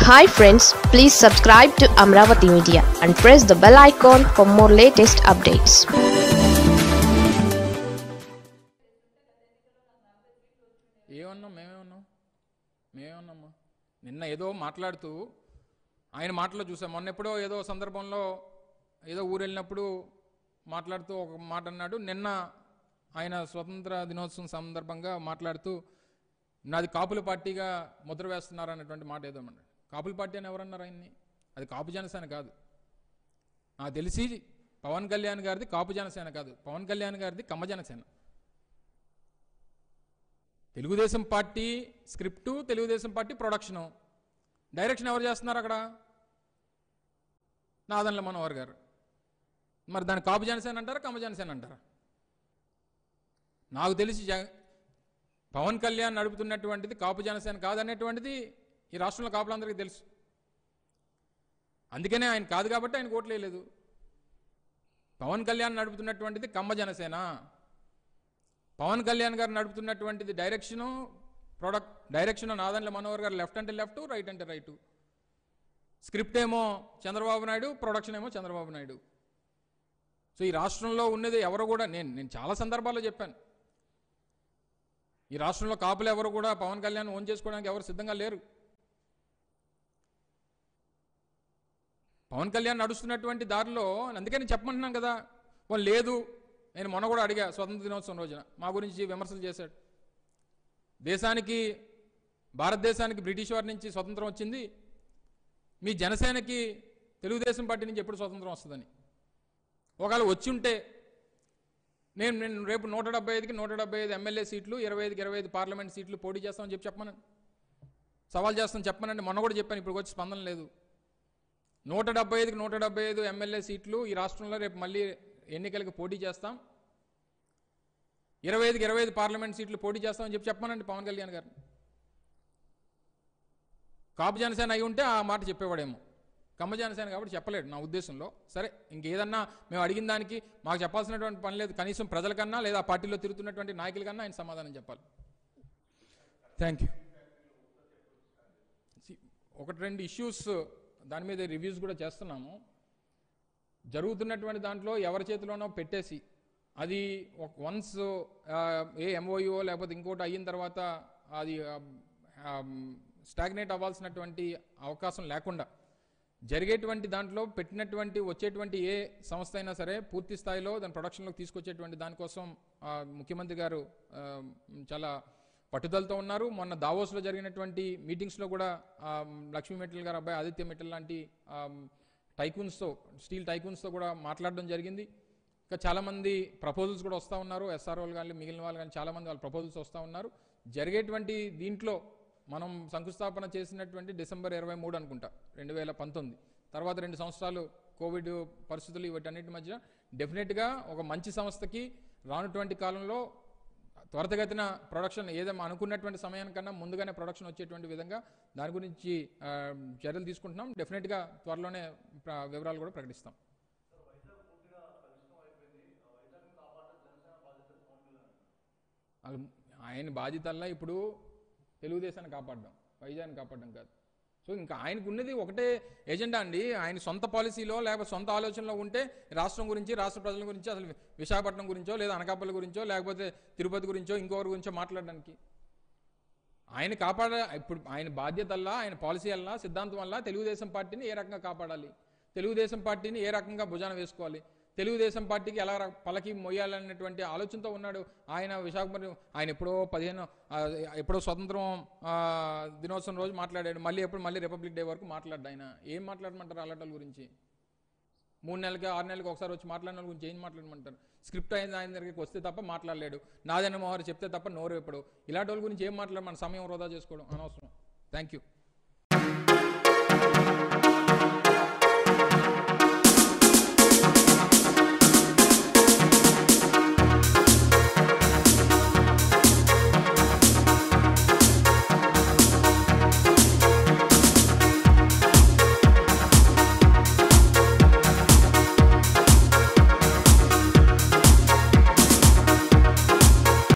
hi friends please subscribe to Amaravati media and press the bell icon for more latest updates ఏమన్నాం మేమేమన్నాం మేమేమన్నామ్మా నిన్న ఏదో మాట్లాడుతూ ఆయన మాటలో చూసాం మొన్న ఎప్పుడో ఏదో సందర్భంలో ఏదో ఊరు వెళ్ళినప్పుడు మాట్లాడుతూ ఒక మాట అన్నాడు నిన్న ఆయన స్వతంత్ర దినోత్సవం సందర్భంగా మాట్లాడుతూ నాది కాపుల పార్టీగా ముద్ర వేస్తున్నారు అన్నటువంటి మాట ఏదో అన్నాడు కాపుల పార్టీ అని ఎవరన్నారు ఆయన్ని అది కాపు జనసేన కాదు నాకు తెలిసి పవన్ కళ్యాణ్ గారిది కాపు జనసేన కాదు పవన్ కళ్యాణ్ గారిది కమ్మ Janasena Telugu Desam party script Telugu Desam party production direction ఎవరు చేస్తున్నారు అక్కడ నాదన్ల మనోహర్ గారు మరి దాన్ని కాపు జనసేన అంటారా కమ్మ జనసేన అంటారా నాకు తెలిసి జ పవన్ కళ్యాణ్ నడుపుతున్నటువంటిది కాపు జనసేన కాదనేటువంటిది ఈ రాష్ట్రంలో కాపులందరికీ తెలుసు అందుకనే ఆయన కాదు కాబట్టి ఆయన ఓట్లేదు పవన్ కళ్యాణ్ నడుపుతున్నటువంటిది కమ్మ జనసేన పవన్ కళ్యాణ్ గారు నడుపుతున్నటువంటిది direction product direction Nadendla Manohar గారు లెఫ్ట్ అంటే లెఫ్ట్ రైట్ అంటే రైట్ స్క్రిప్ట్ ఏమో చంద్రబాబు నాయుడు ప్రొడక్షన్ ఏమో చంద్రబాబు నాయుడు సో ఈ రాష్ట్రంలో ఉన్నది ఎవరు కూడా నేను నేను చాలా సందర్భాల్లో చెప్పాను ఈ రాష్ట్రంలో కాపులు ఎవరు కూడా పవన్ కళ్యాణ్ ఓన్ చేసుకోవడానికి ఎవరు సిద్ధంగా లేరు పవన్ కళ్యాణ్ నడుస్తున్నటువంటి దారిలో అందుకని చెప్పమంటున్నాను కదా వాళ్ళు లేదు నేను మొన్న కూడా అడిగా స్వతంత్ర దినోత్సవం రోజున మా గురించి విమర్శలు చేశాడు దేశానికి భారతదేశానికి బ్రిటిష్ వారి నుంచి స్వతంత్రం వచ్చింది మీ జనసేనకి తెలుగుదేశం పార్టీ నుంచి ఎప్పుడు స్వతంత్రం వస్తుందని ఒకవేళ వచ్చి ఉంటే నేను నేను రేపు నూట డెబ్బై ఐదుకి నూట డెబ్బై ఐదు ఎమ్మెల్యే సీట్లు ఇరవై ఐదుకి ఇరవై ఐదు పార్లమెంట్ సీట్లు పోటీ చేస్తామని చెప్పి చెప్పమనండి సవాల్ చేస్తాను చెప్పమనండి మొన్న కూడా చెప్పాను ఇప్పుడు వచ్చి స్పందన లేదు నూట డెబ్బై ఐదుకి నూట డెబ్బై ఐదు ఎమ్మెల్యే సీట్లు ఈ రాష్ట్రంలో రేపు మళ్ళీ ఎన్నికలకు పోటీ చేస్తాం ఇరవై ఐదుకి ఇరవై ఐదు పార్లమెంట్ సీట్లు పోటీ చేస్తామని చెప్పి చెప్పమనండి పవన్ కళ్యాణ్ గారు కాపు జనసేన అయి ఉంటే ఆ మాట చెప్పేవాడేమో కమ్మ జనసేన కాబట్టి చెప్పలేడు నా ఉద్దేశంలో సరే ఇంకేదన్నా మేము అడిగిన దానికి మాకు చెప్పాల్సినటువంటి పని లేదు కనీసం ప్రజలకన్నా లేదా ఆ పార్టీలో తిరుగుతున్నటువంటి నాయకులకన్నా ఆయన సమాధానం చెప్పాలి థ్యాంక్ యూ ఒకటి రెండు ఇష్యూస్ దాని మీద రివ్యూస్ కూడా చేస్తున్నాము జరుగుతున్నటువంటి దాంట్లో ఎవరి చేతిలోనో పెట్టేసి అది వన్స్ ఏ ఎంఓయో లేకపోతే ఇంకోటి అయిన తర్వాత అది స్టాగ్నేట్ అవ్వాల్సినటువంటి అవకాశం లేకుండా జరిగేటువంటి దాంట్లో పెట్టినటువంటి వచ్చేటువంటి ఏ సంస్థ అయినా సరే పూర్తి స్థాయిలో దాని ప్రొడక్షన్లోకి తీసుకొచ్చేటువంటి దానికోసం ఆ, ముఖ్యమంత్రి గారు ఆ, చాలా పట్టుదలతో ఉన్నారు మొన్న దావోస్లో జరిగినటువంటి మీటింగ్స్లో కూడా ఆ, లక్ష్మీ మెట్టల్ గారు అబ్బాయి ఆదిత్య మెట్టల్ లాంటి ఆ, టైకూన్స్తో స్టీల్ టైకూన్స్తో కూడా మాట్లాడడం జరిగింది ఇంకా చాలామంది ప్రపోజల్స్ కూడా వస్తూ ఉన్నారు ఎస్ఆర్ఓలు కానీ మిగిలిన వాళ్ళు కానీ చాలామంది వాళ్ళ ప్రపోజల్స్ వస్తూ ఉన్నారు జరిగేటువంటి దీంట్లో మనం శంకుస్థాపన చేసినటువంటి డిసెంబర్ ఇరవై మూడు అనుకుంటా రెండు వేల పంతొమ్మిది తర్వాత రెండు సంవత్సరాలు కోవిడ్ పరిస్థితులు వీటన్నిటి మధ్య డెఫినెట్గా ఒక మంచి సంస్థకి రానటువంటి కాలంలో త్వరితగతిన ప్రొడక్షన్ ఏదైనా అనుకున్నటువంటి సమయానికన్నా ముందుగానే ప్రొడక్షన్ వచ్చేటువంటి విధంగా దాని గురించి ఆ, చర్యలు తీసుకుంటున్నాం డెఫినెట్గా త్వరలోనే ప్ర- వివరాలు కూడా ప్రకటిస్తాం అది ఆయన బాధ్యతల్లా ఇప్పుడు తెలుగుదేశాన్ని కాపాడడం వైజాగ్ని కాపాడడం కాదు సో ఇంకా ఆయనకు ఉన్నది ఒకటే ఎజెండా అండి ఆయన సొంత పాలసీలో లేకపోతే సొంత ఆలోచనలో ఉంటే రాష్ట్రం గురించి రాష్ట్ర ప్రజల గురించి అసలు విశాఖపట్నం గురించో లేదా అనకాపల్లి గురించో లేకపోతే తిరుపతి గురించో ఇంకొకరి గురించో మాట్లాడడానికి ఆయన కాపాడ ఇప్పుడు ఆయన బాధ్యతల్లా ఆయన పాలసీ వల్ల సిద్ధాంతం వల్ల తెలుగుదేశం పార్టీని ఏ రకంగా కాపాడాలి తెలుగుదేశం పార్టీని ఏ రకంగా భుజాన వేసుకోవాలి తెలుగుదేశం పార్టీకి ఎలా ర- పలకి మొయ్యాలనేటువంటి ఆలోచనతో ఉన్నాడు ఆయన విశాఖపట్నం ఆయన ఎప్పుడో పదిహేను ఆ, ఎప్పుడో స్వతంత్రం ఆ, దినోత్సవం రోజు మాట్లాడాడు మళ్ళీ ఎప్పుడు మళ్ళీ రిపబ్లిక్ డే వరకు మాట్లాడ్డా ఆయన ఏం మాట్లాడమంటారు అలాంటి గురించి మూడు నెలలకి ఆరు నెలలకి ఒకసారి వచ్చి మాట్లాడిన వాళ్ళ గురించి ఏం మాట్లాడమంటారు స్క్రిప్ట్ అయిన ఆయన దగ్గరికి వస్తే తప్ప మాట్లాడలేడు నాదన్న మోహర్ చెప్తే తప్ప నోరు ఎప్పుడు ఇలాంటి వాళ్ళ గురించి ఏం మాట్లాడమని సమయం వృధా చేసుకోవడం అనవసరం థ్యాంక్ యూ